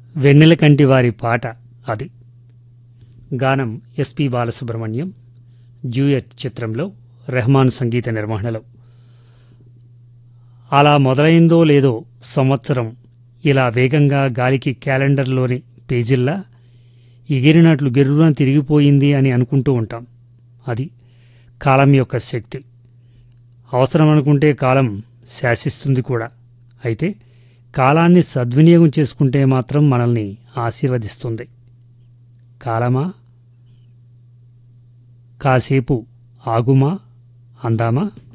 వెన్నెల కంటి వారి పాట అది గానం ఎస్పి బాలసుబ్రహ్మణ్యం జూయట్ చిత్రంలో రెహమాన్ సంగీత నిర్వహణలో అలా మొదలైందో లేదో సంవత్సరం ఇలా వేగంగా గాలికి క్యాలెండర్లోని పేజీల్లా ఎగిరినట్లు గిర్రున తిరిగిపోయింది అని అనుకుంటూ ఉంటాం అది కాలం యొక్క శక్తి అవసరం అనుకుంటే కాలం శాసిస్తుంది కూడా అయితే కాలాన్ని సద్వినియోగం చేసుకుంటే మాత్రం మనల్ని ఆశీర్వదిస్తుంది కాలమా కాసేపు ఆగుమా అందామా